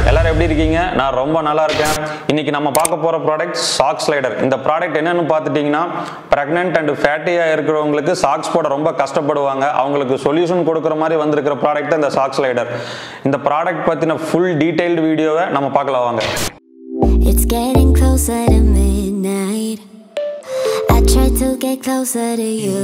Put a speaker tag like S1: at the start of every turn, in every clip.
S1: எல்லாரும் எப்படி இருக்கீங்க நான் ரொம்ப நல்லா இருக்கேன் இன்னைக்கு நம்ம பார்க்க போற ப்ராடக்ட் சாக்ஸ் ஸ்லைடர் இந்த ப்ராடக்ட் என்னன்னு பார்த்துட்டீங்கன்னா பிரெக்னென்ட் அண்ட் ஃபேட்டியா இருக்கிறவங்களுக்கு சாக்ஸ் போட ரொம்ப கஷ்டப்படுவாங்க அவங்களுக்கு சொல்யூஷன் கொடுக்குற மாதிரி வந்திருக்கிற ப்ராடக்ட் இந்த சாக்ஸ் ஸ்லைடர் இந்த ப்ராடக்ட் பத்தின ஃபுல் டீடைல்டு வீடியோவை நம்ம பார்க்கலாம் வாங்க
S2: It's getting closer to midnight. I try to get closer to you.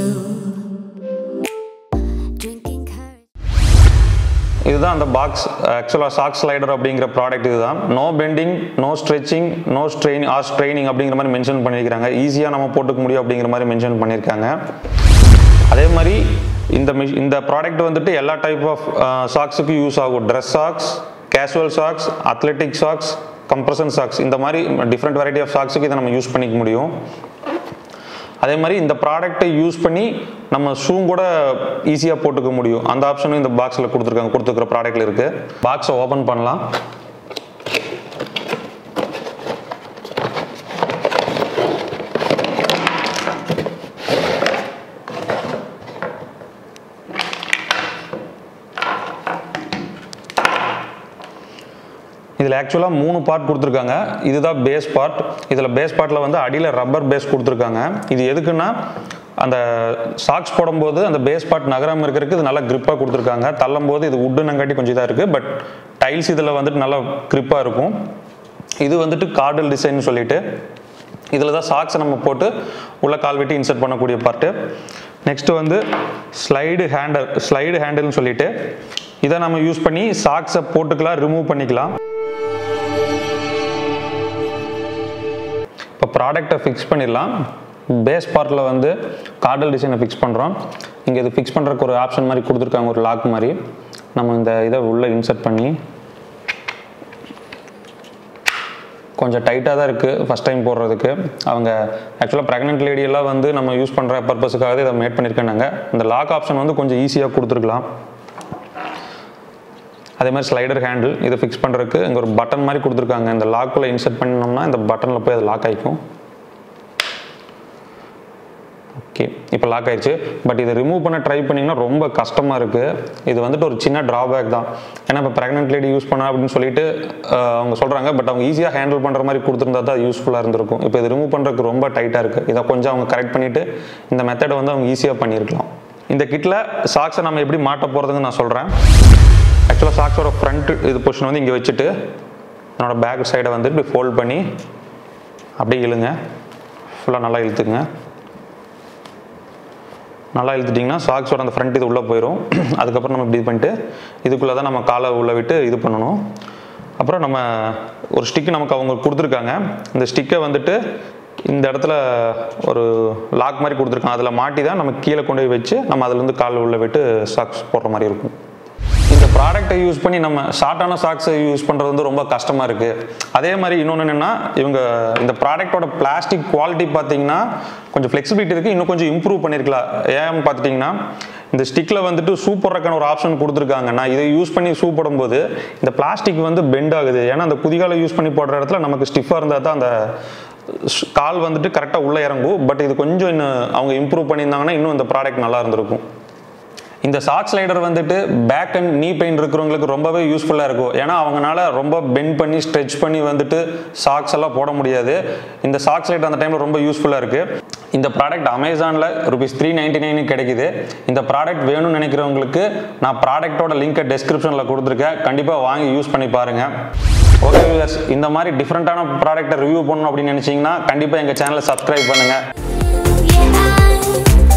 S2: Drinking courage.
S1: இதுதான் அந்த பாக்ஸ் ஆக்சுவலாக சாக்ஸ் ஸ்லைடர் அப்படிங்கிற ப்ராடக்ட் இதுதான் no bending no stretching no strain or straining அப்படிங்கிற மாதிரி மென்ஷன் பண்ணியிருக்காங்க ஈஸியாக நம்ம போட்டுக்க முடியும் அப்படிங்கிற மாதிரி மென்ஷன் பண்ணியிருக்காங்க அதே மாதிரி இந்த மிஷ் இந்த ப்ராடக்ட் வந்துட்டு எல்லா டைப் ஆஃப் சாக்ஸுக்கு யூஸ் ஆகும் dress socks casual socks athletic socks compression socks இந்த மாதிரி டிஃப்ரெண்ட் வெரைட்டி ஆஃப் சாக்ஸுக்கு இதை நம்ம யூஸ் பண்ணிக்க முடியும் அதே மாதிரி இந்த ப்ராடக்ட்டை யூஸ் பண்ணி நம்ம ஷூ கூட ஈஸியாக போட்டுக்க முடியும் அந்த ஆப்ஷனும் இந்த பாக்ஸில் கொடுத்துருக்காங்க கொடுத்துருக்குற ப்ராடக்ட்டில் இருக்குது பாக்ஸை ஓப்பன் பண்ணலாம் இதில் ஆக்சுவலாக மூணு பார்ட் கொடுத்துருக்காங்க இதுதான் பேஸ் பார்ட் இதில் பேஸ் பார்ட்டில் வந்து அடியில் ரப்பர் பேஸ் கொடுத்துருக்காங்க இது எதுக்குன்னா அந்த சாக்ஸ் போடும்போது அந்த பேஸ் பார்ட் நகரம் இருக்கிறதுக்கு இது நல்லா grip-ஆ கொடுத்துருக்காங்க தள்ளும் போது இது உட்டுனங்காட்டி கொஞ்சம் இதாக இருக்குது பட் டைல்ஸ் இதில் வந்துட்டு நல்லா grip-ஆ இருக்கும் இது வந்துட்டு கார்டல் டிசைன் சொல்லிட்டு இதில் தான் சாக்ஸை நம்ம போட்டு உள்ள கால் வெட்டி இன்சர்ட் பண்ணக்கூடிய பார்ட்டு நெக்ஸ்ட் வந்து ஸ்லைடு ஹேண்டல் ஸ்லைடு ஹேண்டில்னு சொல்லிட்டு இதை நம்ம யூஸ் பண்ணி சாக்ஸை போட்டுக்கலாம் ரிமூவ் பண்ணிக்கலாம் இப்போ ப்ராடக்டை ஃபிக்ஸ் பண்ணிடலாம் பேஸ் பார்ட்டில் வந்து கார்டல் டிசைனை ஃபிக்ஸ் பண்ணுறோம் இங்கே இது ஃபிக்ஸ் பண்ணுறதுக்கு ஒரு ஆப்ஷன் மாதிரி கொடுத்துருக்காங்க ஒரு லாக் மாதிரி நம்ம இந்த இதை உள்ளே இன்சர்ட் பண்ணி கொஞ்சம் டைட்டாக தான் இருக்குது ஃபஸ்ட் டைம் போடுறதுக்கு அவங்க ஆக்சுவலாக ப்ரெக்னென்ட் லேடியெல்லாம் வந்து நம்ம யூஸ் பண்ணுற பர்பஸுக்காக இதை மேட் பண்ணியிருக்காங்க இந்த லாக் ஆப்ஷன் வந்து கொஞ்சம் ஈஸியாக கொடுத்துருக்கலாம் அதே மாதிரி ஸ்லைடர் ஹேண்டில் இதை ஃபிக்ஸ் பண்ணுறதுக்கு இங்கே ஒரு பட்டன் மாதிரி கொடுத்துருக்காங்க இந்த லாக்குள்ளே இன்சர்ட் பண்ணோம்னா இந்த பட்டனில் போய் அது லாக் ஆகிக்கும் ஓகே இப்போ லாக் ஆயிடுச்சு பட் இதை ரிமூவ் பண்ண ட்ரை பண்ணிங்கன்னா ரொம்ப கஷ்டமாக இருக்குது இது வந்துட்டு ஒரு சின்ன ட்ராபேக் தான் ஏன்னா இப்போ ப்ரெக்னென்ட் லேடி யூஸ் பண்ண அப்படின்னு சொல்லிட்டு அஹ், அவங்க சொல்கிறாங்க பட் அவங்க ஈஸியாக ஹேண்டில் பண்ணுற மாதிரி கொடுத்துருந்தா தான் யூஸ்ஃபுல்லாக இருந்திருக்கும் இப்போ இது ரிமூவ் பண்ணுறதுக்கு ரொம்ப டைட்டாக இருக்குது இதை கொஞ்சம் அவங்க கரெக்ட் பண்ணிவிட்டு இந்த மெத்தடை வந்து அவங்க ஈஸியாக பண்ணியிருக்கலாம் இந்த கிட்டில் சாக்ஸை நம்ம எப்படி மாட்ட போகிறதுன்னு நான் சொல்கிறேன் ஆக்சுவலாக சாக்ஸோட ஃப்ரண்ட் இது பொசிஷன் வந்து இங்கே வச்சுட்டு என்னோட பேக் சைடை வந்து இப்படி ஃபோல்ட் பண்ணி அப்படியே இழுங்க ஃபுல்லாக நல்லா இழுத்துக்குங்க நல்லா இழுத்துட்டிங்கன்னா சாக்ஸோட அந்த ஃப்ரண்ட் இது உள்ளே போயிடும் அதுக்கப்புறம் நம்ம இப்படி இது பண்ணிட்டு இதுக்குள்ளே தான் நம்ம காலை உள்ளே விட்டு இது பண்ணணும் அப்புறம் நம்ம ஒரு ஸ்டிக்கு நமக்கு அவங்க கொடுத்துருக்காங்க இந்த ஸ்டிக்கை வந்துட்டு இந்த இடத்துல ஒரு லாக் மாதிரி கொடுத்துருக்காங்க அதில் மாட்டி தான் நம்ம கீழே கொண்டு போய் வச்சு நம்ம அதுலேருந்து கால் உள்ளே விட்டு சாக்ஸ் போடுற மாதிரி இருக்கும் இந்த ப்ராடக்ட்டை யூஸ் பண்ணி நம்ம ஷார்ட்டான சாக்ஸை யூஸ் பண்ணுறது வந்து ரொம்ப கஷ்டமாக இருக்குது அதே மாதிரி இன்னொன்று என்னென்னா இவங்க இந்த ப்ராடக்ட்டோட பிளாஸ்டிக் குவாலிட்டி பார்த்தீங்கன்னா கொஞ்சம் ஃப்ளெக்சிபிலிட்டி இருக்குது இன்னும் கொஞ்சம் இம்ப்ரூவ் பண்ணியிருக்கலாம் ஏன் பார்த்துட்டிங்கன்னா இந்த ஸ்டிக்கில் வந்துட்டு ஷூ போடுறக்கான ஒரு ஆப்ஷன் கொடுத்துருக்காங்க நான் இதை யூஸ் பண்ணி ஷூ போடும்போது இந்த பிளாஸ்டிக் வந்து பெண்ட் ஆகுது ஏன்னா அந்த குதிகால யூஸ் பண்ணி போடுற இடத்துல நமக்கு ஸ்டிஃபாக இருந்தால் தான் அந்த ஸ்- கால் வந்துட்டு கரெக்டாக உள்ளே இறங்கும் பட் இது கொஞ்சம் இன்னும் அவங்க இம்ப்ரூவ் பண்ணியிருந்தாங்கன்னா இன்னும் இந்த ப்ராடக்ட் நல்லா இருந்திருக்கும் இந்த சாக் ஸ்லைடர் வந்துட்டு பேக் அண்ட் நீ பெயின் இருக்கிறவங்களுக்கு ரொம்பவே யூஸ்ஃபுல்லாக இருக்கும் ஏன்னா அவங்கனால ரொம்ப பெண்ட் பண்ணி ஸ்ட்ரெச் பண்ணி வந்துட்டு சாக்ஸ் எல்லாம் போட முடியாது இந்த சாக் ஸ்லைடர் அந்த டைமில் ரொம்ப யூஸ்ஃபுல்லாக இருக்குது இந்த ப்ராடக்ட் அமேசானில் ருபீஸ் த்ரீ நைன்டி நைனு கிடைக்குது இந்த ப்ராடக்ட் வேணும்னு நினைக்கிறவங்களுக்கு நான் ப்ராடக்ட்டோட லிங்கை டெஸ்கிரிப்ஷனில் கொடுத்துருக்கேன் கண்டிப்பாக வாங்கி யூஸ் பண்ணி பாருங்கள் ஓகே வியூவர்ஸ் இந்த மாதிரி டிஃப்ரெண்ட்டான ப்ராடக்ட்டை ரிவ்யூ பண்ணணும் அப்படின்னு நினச்சிங்கன்னா கண்டிப்பாக எங்கள் சேனலை சப்ஸ்கிரைப் பண்ணுங்கள்
S2: Yeah, I